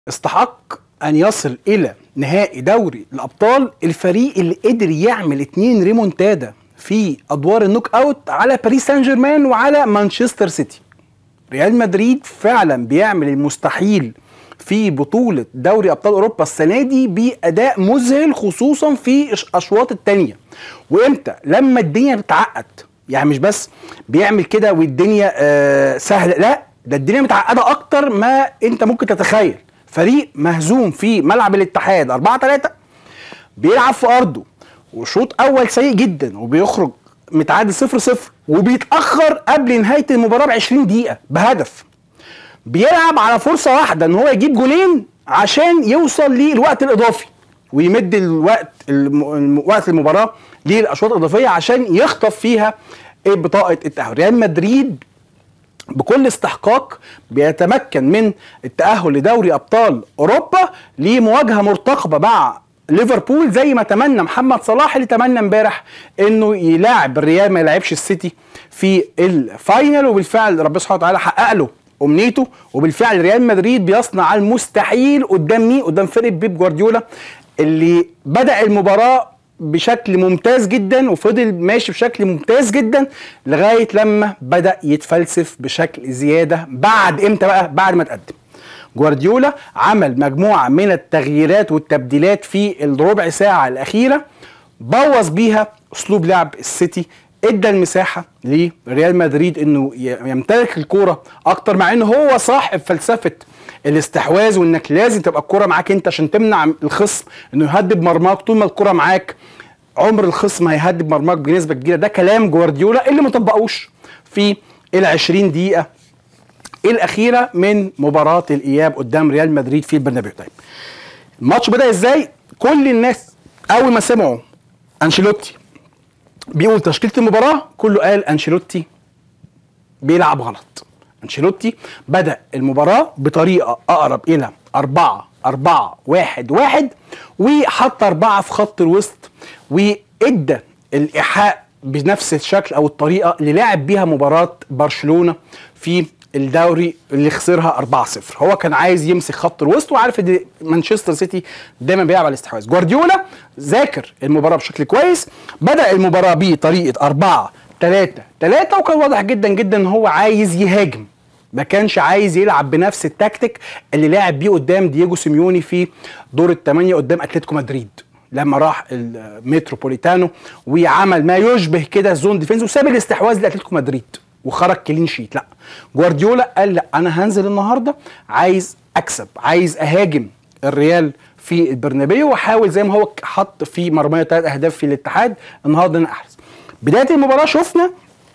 استحق ان يصل الى نهائي دوري الابطال الفريق اللي قدر يعمل اتنين ريمونتادا في ادوار النوك اوت على باريس سان جيرمان وعلى مانشستر سيتي ريال مدريد فعلا بيعمل المستحيل في بطولة دوري أبطال أوروبا السنة دي بأداء مذهل خصوصا في الأشواط التانية وإمتى لما الدنيا بتعقد يعني مش بس بيعمل كده والدنيا آه سهلة لا ده الدنيا متعقدة أكتر ما أنت ممكن تتخيل فريق مهزوم في ملعب الاتحاد 4 3 بيلعب في أرضه وشوط أول سيء جدا وبيخرج متعادل 0 0 وبيتأخر قبل نهاية المباراة ب 20 دقيقة بهدف بيلعب على فرصه واحده ان هو يجيب جولين عشان يوصل للوقت الاضافي ويمد الوقت الم... وقت المباراه للاشواط الاضافيه عشان يخطف فيها بطاقه التاهل ريال مدريد بكل استحقاق بيتمكن من التاهل لدوري ابطال اوروبا لمواجهه مرتقبه مع ليفربول زي ما تمنى محمد صلاح اللي تمنى امبارح انه يلاعب الريال ما يلعبش السيتي في الفاينل وبالفعل ربنا سبحانه وتعالى حقق له امنيته وبالفعل ريال مدريد بيصنع المستحيل قدام مين قدام فرقه بيب جوارديولا اللي بدا المباراه بشكل ممتاز جدا وفضل ماشي بشكل ممتاز جدا لغايه لما بدا يتفلسف بشكل زياده بعد امتى بقى بعد ما تقدم جوارديولا عمل مجموعه من التغييرات والتبديلات في الربع ساعه الاخيره بوظ بيها اسلوب لعب السيتي ادى المساحه لريال مدريد انه يمتلك الكوره اكتر مع انه هو صاحب فلسفه الاستحواذ وانك لازم تبقى الكوره معاك انت عشان تمنع الخصم انه يهدد مرماك طول ما الكوره معاك عمر الخصم هيهدد مرماك بنسبه كبيره ده كلام جوارديولا اللي ما طبقوش في ال 20 دقيقه الاخيره من مباراه الاياب قدام ريال مدريد في البرنابيو طيب الماتش بدا ازاي كل الناس اول ما سمعوا انشيلوتي بيقول تشكيله المباراه كله قال انشيلوتي بيلعب غلط انشيلوتي بدا المباراه بطريقه اقرب الى أربعة أربعة واحد واحد وحط أربعة في خط الوسط وإدى الإيحاء بنفس الشكل أو الطريقة اللي لعب بيها مباراة برشلونة في الدوري اللي خسرها 4-0 هو كان عايز يمسك خط الوسط وعارف ان مانشستر سيتي دايما بيلعب على الاستحواذ جوارديولا ذاكر المباراه بشكل كويس بدا المباراه بطريقه 4 3 3 وكان واضح جدا جدا ان هو عايز يهاجم ما كانش عايز يلعب بنفس التكتيك اللي لعب بيه قدام دييجو سيميوني في دور الثمانيه قدام اتلتيكو مدريد لما راح المتروبوليتانو وعمل ما يشبه كده زون ديفينس وساب الاستحواذ لاتلتيكو مدريد وخرج كلين شيت لا جوارديولا قال لا انا هنزل النهارده عايز اكسب عايز اهاجم الريال في البرنابيو واحاول زي ما هو حط في مرميه ثلاث اهداف في الاتحاد النهارده انا احرز بدايه المباراه شفنا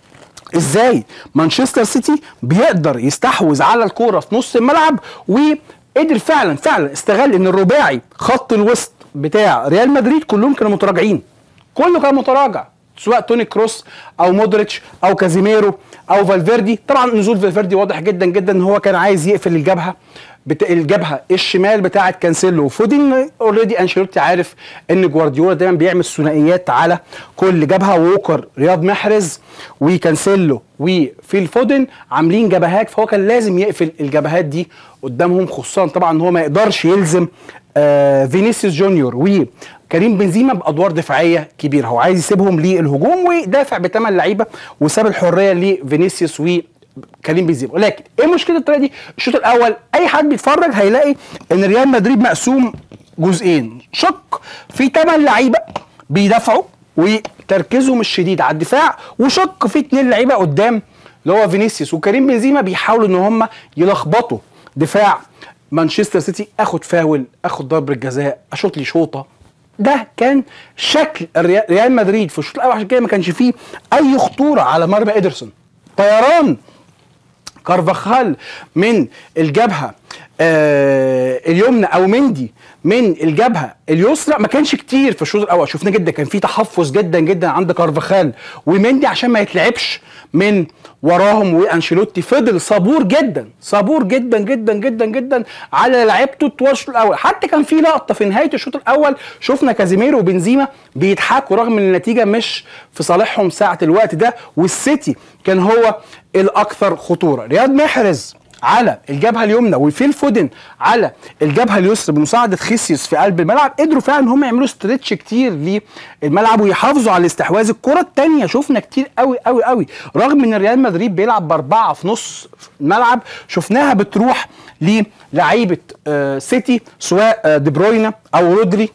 ازاي مانشستر سيتي بيقدر يستحوذ على الكوره في نص الملعب وقدر فعلا فعلا استغل ان الرباعي خط الوسط بتاع ريال مدريد كلهم كانوا متراجعين كله كان متراجع سواء توني كروس او مودريتش او كازيميرو او فالفيردي طبعا نزول فالفيردي واضح جدا جدا ان هو كان عايز يقفل الجبهه بتا... الجبهه الشمال بتاعه كانسيلو وفودين اوريدي انشيلوتي عارف ان جوارديولا دايما بيعمل ثنائيات على كل جبهه ووكر رياض محرز وكانسيلو وفيل فودن عاملين جبهات فهو كان لازم يقفل الجبهات دي قدامهم خصوصا طبعا ان هو ما يقدرش يلزم آه فينيسيوس جونيور وكريم بنزيما بادوار دفاعيه كبيره هو عايز يسيبهم للهجوم ويدافع بثمان لعيبه وساب الحريه لفينيسيوس و كريم بنزيما ولكن ايه مشكله الطريقه دي الشوط الاول اي حد بيتفرج هيلاقي ان ريال مدريد مقسوم جزئين شق في ثمان لعيبه بيدافعوا وتركيزهم الشديد على الدفاع وشق في اثنين لعيبه قدام اللي هو فينيسيوس وكريم بنزيما بيحاولوا ان هم يلخبطوا دفاع مانشستر سيتي اخد فاول اخد ضربه جزاء اشوط لي شوطه ده كان شكل ريال مدريد في الشوط الاول عشان كده ما كانش فيه اي خطوره على مرمى ادرسون طيران كارفاخال من الجبهه آه اليمنى او مندي من الجبهه اليسرى ما كانش كتير في الشوط الاول شفنا جدا كان في تحفظ جدا جدا عند كارفاخال ومندي عشان ما يتلعبش من وراهم وانشيلوتي فضل صبور جدا صبور جدا جدا جدا جدا على لعيبته طوال الشوط الاول حتى كان في لقطه في نهايه الشوط الاول شفنا كازيميرو وبنزيما بيضحكوا رغم ان النتيجه مش في صالحهم ساعه الوقت ده والسيتي كان هو الاكثر خطوره رياض محرز على الجبهه اليمنى وفيل فودن على الجبهه اليسرى بمساعده خيسيوس في قلب الملعب قدروا فعلا ان هم يعملوا ستريتش كتير للملعب ويحافظوا على الاستحواذ الكره الثانيه شفنا كتير قوي قوي قوي رغم ان ريال مدريد بيلعب باربعه في نص الملعب شفناها بتروح للعيبه آه سيتي سواء آه دي بروينا او رودري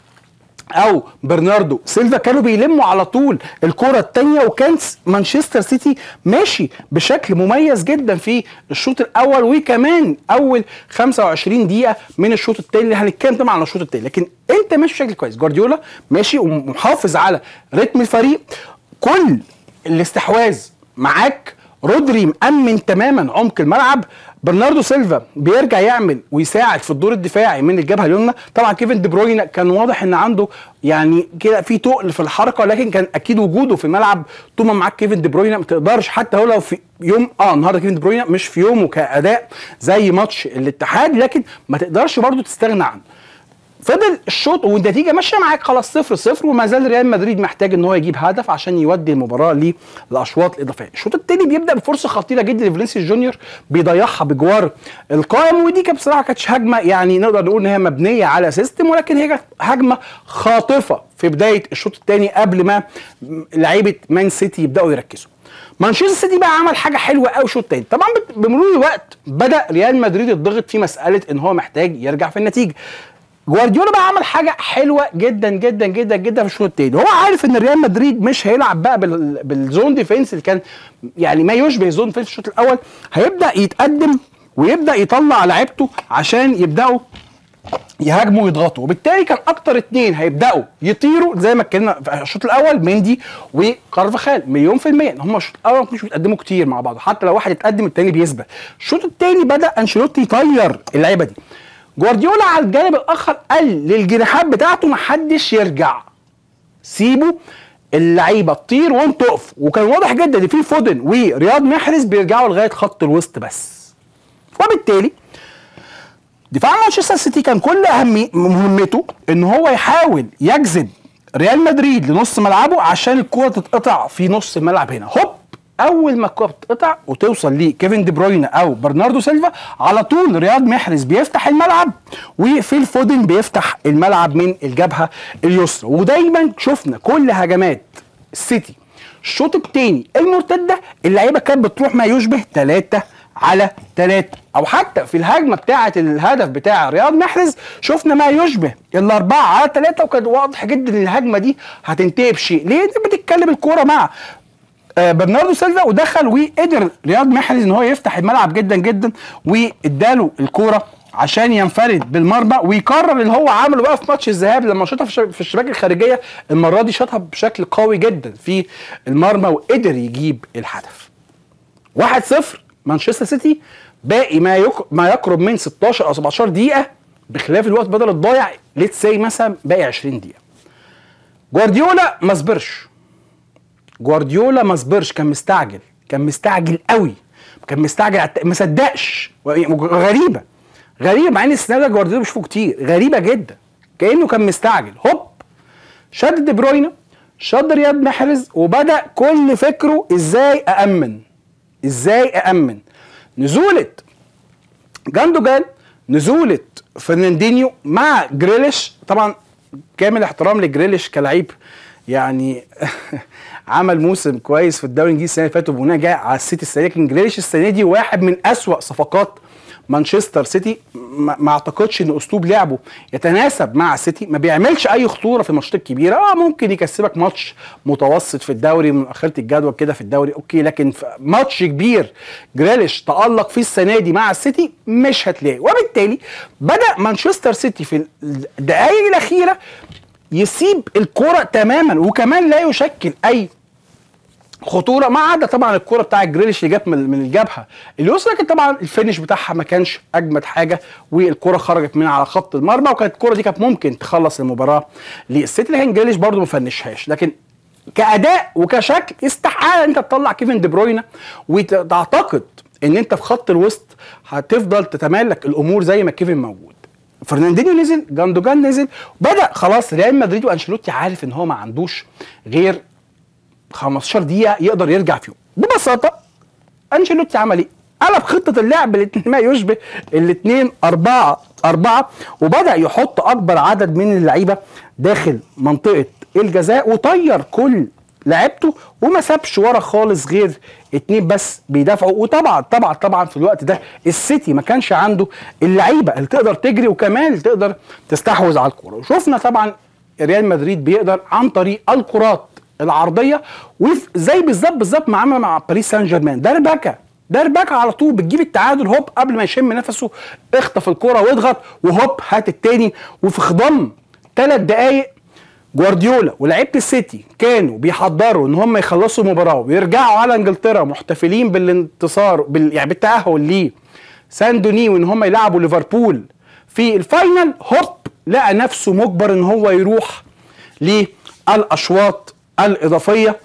او برناردو سيلفا كانوا بيلموا على طول الكره الثانيه وكان مانشستر سيتي ماشي بشكل مميز جدا في الشوط الاول وكمان اول 25 دقيقه من الشوط الثاني اللي هنتكلم طبعا عن الشوط الثاني لكن انت ماشي بشكل كويس جوارديولا ماشي ومحافظ على رتم الفريق كل الاستحواذ معاك رودري مأمن تماما عمق الملعب برناردو سيلفا بيرجع يعمل ويساعد في الدور الدفاعي من الجبهه اليمنى طبعا كيفن دي بروين كان واضح ان عنده يعني كده في تقل في الحركه لكن كان اكيد وجوده في الملعب طول ما معاك كيفن دي بروين ما تقدرش حتى هو لو في يوم اه النهارده كيفن دي بروين مش في يومه كاداء زي ماتش الاتحاد لكن ما تقدرش برضه تستغنى عنه فضل الشوط والنتيجه ماشيه معاك خلاص صفر صفر وما زال ريال مدريد محتاج ان هو يجيب هدف عشان يودي المباراه للاشواط الاضافيه الشوط الثاني بيبدا بفرصه خطيره جدا لفينيسيوس جونيور بيضيعها بجوار القائم ودي كانت بصراحه كانتش هجمه يعني نقدر نقول ان هي مبنيه على سيستم ولكن هي هجمه خاطفه في بدايه الشوط الثاني قبل ما لعيبه مان سيتي يبداوا يركزوا مانشستر سيتي بقى عمل حاجه حلوه قوي الشوط الثاني طبعا بمرور الوقت بدا ريال مدريد يضغط في مساله ان هو محتاج يرجع في النتيجه جوارديولا بقى عمل حاجه حلوه جدا جدا جدا جدا في الشوط الثاني هو عارف ان ريال مدريد مش هيلعب بقى بالزون ديفense اللي كان يعني ما يشبه زون ديفense في الشوط الاول هيبدا يتقدم ويبدا يطلع لعيبته عشان يبداوا يهاجموا ويضغطوا وبالتالي كان اكتر اتنين هيبداوا يطيروا زي ما اتكلمنا في الشوط الاول مندي وكارفخال مليون في الميه هم الشوط الاول ما كانوش بيتقدموا كتير مع بعض حتى لو واحد يتقدم التاني بيسبق الشوط التاني بدا انشيلوتي يطير اللعيبه دي جوارديولا على الجانب الاخر قال للجناحات بتاعته محدش يرجع سيبوا اللعيبه تطير وانت تقف وكان واضح جدا ان في فودن ورياض محرز بيرجعوا لغايه خط الوسط بس وبالتالي دفاع مانشستر سيتي كان كل اهم مهمته ان هو يحاول يجذب ريال مدريد لنص ملعبه عشان الكوره تتقطع في نص الملعب هنا هوب اول ما الكوره بتتقطع وتوصل لكيفن دي بروين او برناردو سيلفا على طول رياض محرز بيفتح الملعب وفيل فودن بيفتح الملعب من الجبهه اليسرى ودايما شفنا كل هجمات السيتي الشوط الثاني المرتده اللعيبه كانت بتروح ما يشبه ثلاثة على ثلاثة او حتى في الهجمه بتاعه الهدف بتاع رياض محرز شفنا ما يشبه الاربعه على ثلاثة وكان واضح جدا ان الهجمه دي هتنتهي بشيء ليه بتتكلم الكوره مع آه برناردو سيلفا ودخل وقدر رياض محرز ان هو يفتح الملعب جدا جدا واداله الكوره عشان ينفرد بالمرمى ويكرر اللي هو عمله بقى في ماتش الذهاب لما شاطها في الشباك الخارجيه المره دي شاطها بشكل قوي جدا في المرمى وقدر يجيب الهدف 1-0 مانشستر سيتي باقي ما يك... ما يقرب من 16 او 17 دقيقه بخلاف الوقت بدل الضايع ليتس سي مثلا باقي 20 دقيقه جوارديولا ما صبرش جوارديولا ما صبرش كان مستعجل كان مستعجل قوي كان مستعجل ما صدقش غريبه غريبه مع ان السيناريو ده جوارديولا بشوفه كتير غريبه جدا كانه كان مستعجل هوب شد دي بروينا شد رياض محرز وبدا كل فكره ازاي اامن ازاي اامن نزوله جاندوجان نزوله فرناندينيو مع جريليش طبعا كامل احترام لجريليش كلعيب يعني عمل موسم كويس في الدوري الانجليزي السنه اللي فاتت وبناء جاي على السيتي السنه لكن جريليش السنه دي واحد من اسوأ صفقات مانشستر سيتي ما, ما اعتقدش ان اسلوب لعبه يتناسب مع السيتي ما بيعملش اي خطوره في الماتشات الكبيره اه ممكن يكسبك ماتش متوسط في الدوري من اخره الجدول كده في الدوري اوكي لكن في ماتش كبير جريليش تالق فيه السنه دي مع السيتي مش هتلاقي وبالتالي بدا مانشستر سيتي في الدقائق الاخيره يسيب الكرة تماما وكمان لا يشكل اي خطوره ما عدا طبعا الكره بتاع جريليش اللي جت من الجبهه اليسرى لكن طبعا الفينش بتاعها ما كانش اجمد حاجه والكره خرجت من على خط المرمى وكانت الكره دي كانت ممكن تخلص المباراه للسيتي لكن جريليش برده ما فنشهاش لكن كاداء وكشكل استحاله انت تطلع كيفن دي بروينا وتعتقد ان انت في خط الوسط هتفضل تتمالك الامور زي ما كيفن موجود فرناندينيو نزل جاندوجان نزل بدا خلاص ريال مدريد وانشيلوتي عارف ان هو ما عندوش غير 15 دقيقه يقدر يرجع فيهم ببساطه انشيلوتي عمل ايه قلب خطه اللعب ما يشبه الاثنين أربعة أربعة وبدأ يحط أكبر عدد من اللعيبة داخل منطقة الجزاء وطير كل لعبته وما سابش ورا خالص غير اتنين بس بيدافعوا وطبعا طبعا طبعا في الوقت ده السيتي ما كانش عنده اللعيبه اللي تقدر تجري وكمان اللي تقدر تستحوذ على الكوره وشفنا طبعا ريال مدريد بيقدر عن طريق الكرات العرضيه وزي بالظبط بالظبط ما عمل مع باريس سان جيرمان دربكه دربكه على طول بتجيب التعادل هوب قبل ما يشم نفسه اخطف الكوره واضغط وهوب هات التاني وفي خضم ثلاث دقايق جوارديولا ولاعيبه السيتي كانوا بيحضروا ان هم يخلصوا المباراه ويرجعوا على انجلترا محتفلين بالانتصار بال... يعني بالتاهل ليه سان دوني وان هم يلعبوا ليفربول في الفاينل هوب لقى نفسه مجبر ان هو يروح للاشواط الاضافيه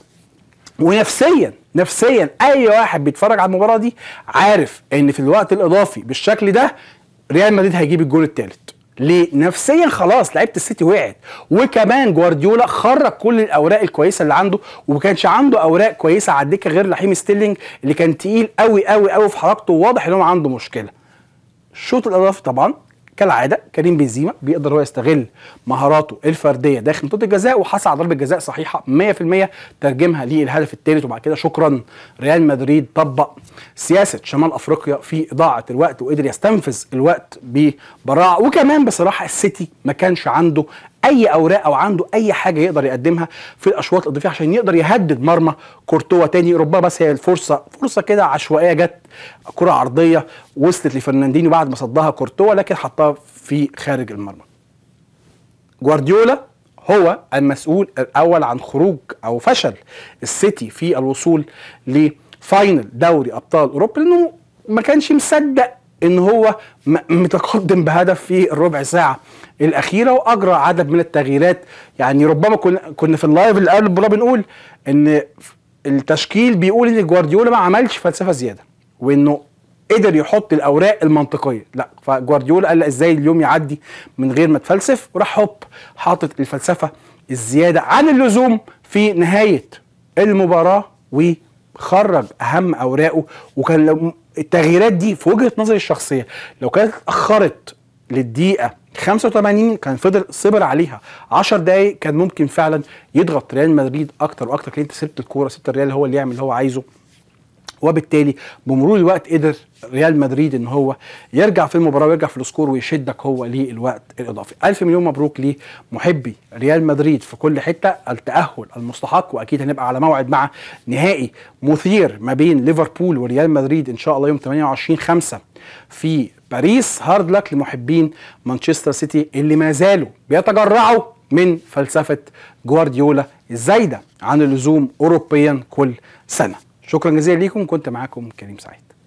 ونفسيا نفسيا اي واحد بيتفرج على المباراه دي عارف ان في الوقت الاضافي بالشكل ده ريال مدريد هيجيب الجول الثالث ليه؟ نفسيا خلاص لعيبه السيتي وقعت وكمان جوارديولا خرج كل الاوراق الكويسه اللي عنده وما كانش عنده اوراق كويسه على الدكه غير رحيم ستيرلينج اللي كان تقيل قوي قوي قوي في حركته وواضح ان هو عنده مشكله. الشوط الاضافي طبعا كالعاده كريم بنزيما بيقدر هو يستغل مهاراته الفرديه داخل منطقه الجزاء وحصل على ضربه جزاء صحيحه 100% ترجمها للهدف الثالث وبعد كده شكرا ريال مدريد طبق سياسه شمال افريقيا في اضاعه الوقت وقدر يستنفذ الوقت ببراعه وكمان بصراحه السيتي ما كانش عنده اي اوراق او عنده اي حاجه يقدر يقدمها في الاشواط الاضافيه عشان يقدر يهدد مرمى كورتوا تاني ربما بس هي الفرصه فرصه كده عشوائيه جت كره عرضيه وصلت لفرناندينيو بعد ما صدها كورتوا لكن حطها في خارج المرمى جوارديولا هو المسؤول الاول عن خروج او فشل السيتي في الوصول لفاينل دوري ابطال اوروبا لانه ما كانش مصدق ان هو متقدم بهدف في الربع ساعه الاخيره واجرى عدد من التغييرات يعني ربما كنا كنا في اللايف اللي قبل المباراه بنقول ان التشكيل بيقول ان جوارديولا ما عملش فلسفه زياده وانه قدر يحط الاوراق المنطقيه لا فجوارديولا قال لا ازاي اليوم يعدي من غير ما تفلسف وراح هوب حاطط الفلسفه الزياده عن اللزوم في نهايه المباراه وخرج اهم اوراقه وكان التغييرات دي في وجهه نظري الشخصيه لو كانت اتاخرت للدقيقه 85 كان فضل صبر عليها 10 دقايق كان ممكن فعلا يضغط ريال مدريد اكتر واكتر كان انت سبت الكوره سبت الريال هو اللي يعمل اللي هو عايزه وبالتالي بمرور الوقت قدر ريال مدريد ان هو يرجع في المباراه ويرجع في السكور ويشدك هو للوقت الاضافي الف مليون مبروك لمحبي ريال مدريد في كل حته التاهل المستحق واكيد هنبقى على موعد مع نهائي مثير ما بين ليفربول وريال مدريد ان شاء الله يوم 28 5 في باريس هارد لك لمحبين مانشستر سيتي اللي ما زالوا بيتجرعوا من فلسفه جوارديولا الزايده عن اللزوم اوروبيا كل سنه شكرا جزيلا ليكم كنت معاكم كريم سعيد